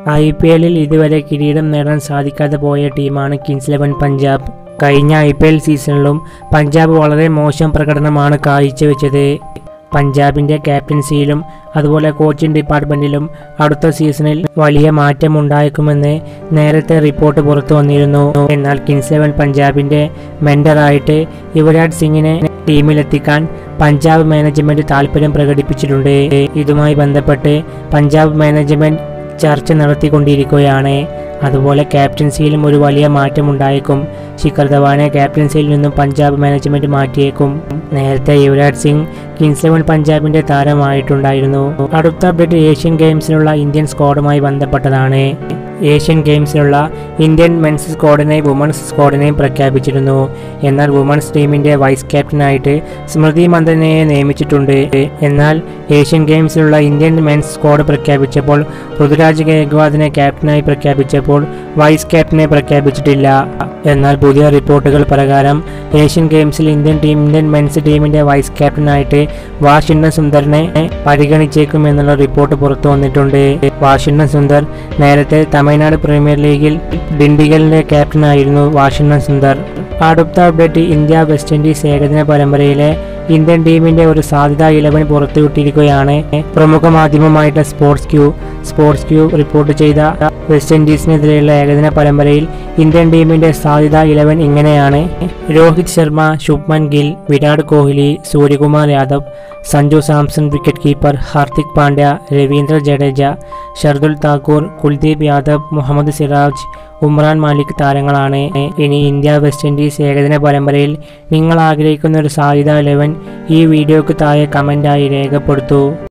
I P എല്ലിൽ ഇതുവരെ കിരീടം നേടാൻ സാധിക്കാതെ പോയ ടീമാണ് കിങ്സ് ഇലവൻ പഞ്ചാബ് കഴിഞ്ഞ ഐ പി എൽ സീസണിലും പഞ്ചാബ് വളരെ മോശം പ്രകടനമാണ് കാഴ്ചവെച്ചത് പഞ്ചാബിൻ്റെ ക്യാപ്റ്റൻസിയിലും അതുപോലെ കോച്ചിങ് ഡിപ്പാർട്ട്മെൻറ്റിലും അടുത്ത സീസണിൽ വലിയ മാറ്റമുണ്ടായേക്കുമെന്ന് നേരത്തെ റിപ്പോർട്ട് പുറത്തു വന്നിരുന്നു എന്നാൽ കിങ്സ് ഇലവൻ പഞ്ചാബിൻ്റെ മെൻഡറായിട്ട് യുവരാജ് സിംഗിനെ ടീമിലെത്തിക്കാൻ പഞ്ചാബ് മാനേജ്മെൻറ്റ് താല്പര്യം പ്രകടിപ്പിച്ചിട്ടുണ്ട് ഇതുമായി ബന്ധപ്പെട്ട് പഞ്ചാബ് മാനേജ്മെൻറ്റ് ചർച്ച നടത്തിക്കൊണ്ടിരിക്കുകയാണ് അതുപോലെ ക്യാപ്റ്റൻസിയിലും ഒരു വലിയ മാറ്റമുണ്ടായേക്കും ശിഖർ ധവാനെ ക്യാപ്റ്റൻസിയിൽ നിന്നും പഞ്ചാബ് മാനേജ്മെൻറ്റ് മാറ്റിയേക്കും നേരത്തെ യുവരാജ് സിംഗ് കിങ്സ് ഇലവൻ പഞ്ചാബിൻ്റെ താരമായിട്ടുണ്ടായിരുന്നു അടുത്ത അപ്ഡേറ്റ് ഏഷ്യൻ ഗെയിംസിനുള്ള ഇന്ത്യൻ സ്ക്വാഡുമായി ബന്ധപ്പെട്ടതാണ് ഏഷ്യൻ ഗെയിംസിനുള്ള ഇന്ത്യൻ മെൻസ് സ്ക്വാഡിനെയും വുമൺസ് സ്ക്വാഡിനെയും പ്രഖ്യാപിച്ചിരുന്നു എന്നാൽ വുമൺസ് ടീമിൻ്റെ വൈസ് ക്യാപ്റ്റനായിട്ട് സ്മൃതി മന്ദനയെ നിയമിച്ചിട്ടുണ്ട് എന്നാൽ ഏഷ്യൻ ഗെയിംസിലുള്ള ഇന്ത്യൻ മെൻസ് സ്ക്വാഡ് പ്രഖ്യാപിച്ചപ്പോൾ പൃഥ്വിരാജ് ഗേഗ്വാദിനെ ക്യാപ്റ്റനായി പ്രഖ്യാപിച്ചപ്പോൾ വൈസ് ക്യാപ്റ്റനെ പ്രഖ്യാപിച്ചിട്ടില്ല എന്നാൽ പുതിയ റിപ്പോർട്ടുകൾ പ്രകാരം ഏഷ്യൻ ഗെയിംസിൽ ഇന്ത്യൻ ടീം ഇന്ത്യൻ മെൻസ് ടീമിൻ്റെ വൈസ് ക്യാപ്റ്റനായിട്ട് വാഷിംഗ്ടൺ സുന്ദറിനെ പരിഗണിച്ചേക്കും എന്നുള്ള റിപ്പോർട്ട് പുറത്തു വന്നിട്ടുണ്ട് വാഷിംഗ്ടൺ സുന്ദർ നേരത്തെ തമിഴ്നാട് പ്രീമിയർ ലീഗിൽ ഡിണ്ടിഗലിന്റെ ക്യാപ്റ്റനായിരുന്നു വാഷിംഗ്ടൺ സുന്ദർ അടുത്ത അപ്ഡേറ്റ് ഇന്ത്യ വെസ്റ്റ് ഇൻഡീസ് ഏകദിന പരമ്പരയിലെ ഇന്ത്യൻ ടീമിന്റെ ഒരു സാധ്യതാ ഇലവൻ പുറത്തുവിട്ടിരിക്കുകയാണ് പ്രമുഖ മാധ്യമമായിട്ട് sports Q sports Q report ചെയ്ത വെസ്റ്റ് ഇൻഡീസിനെതിരെയുള്ള ഏകദിന പരമ്പരയിൽ ഇന്ത്യൻ ടീമിന്റെ സാധ്യതാ ഇലവൻ ഇങ്ങനെയാണ് രോഹിത് ശർമ്മ ശുഭ്മൻ ഗിൽ വിരാട് കോഹ്ലി സൂര്യകുമാർ യാദവ് സഞ്ജു സാംസൺ വിക്കറ്റ് കീപ്പർ ഹാർദിക് പാണ്ഡ്യ രവീന്ദ്ര ജഡേജ ഷർദുൽ താക്കൂർ കുൽദീപ് യാദവ് മുഹമ്മദ് സിറാജ് ഉമ്രാൻ മാലിക് താരങ്ങളാണ് ഇനി ഇന്ത്യ വെസ്റ്റ് ഇൻഡീസ് ഏകദിന പരമ്പരയിൽ നിങ്ങൾ ആഗ്രഹിക്കുന്ന ഒരു സാധ്യത ഇലവൻ ഈ വീഡിയോക്ക് താഴെ കമൻ്റായി രേഖപ്പെടുത്തൂ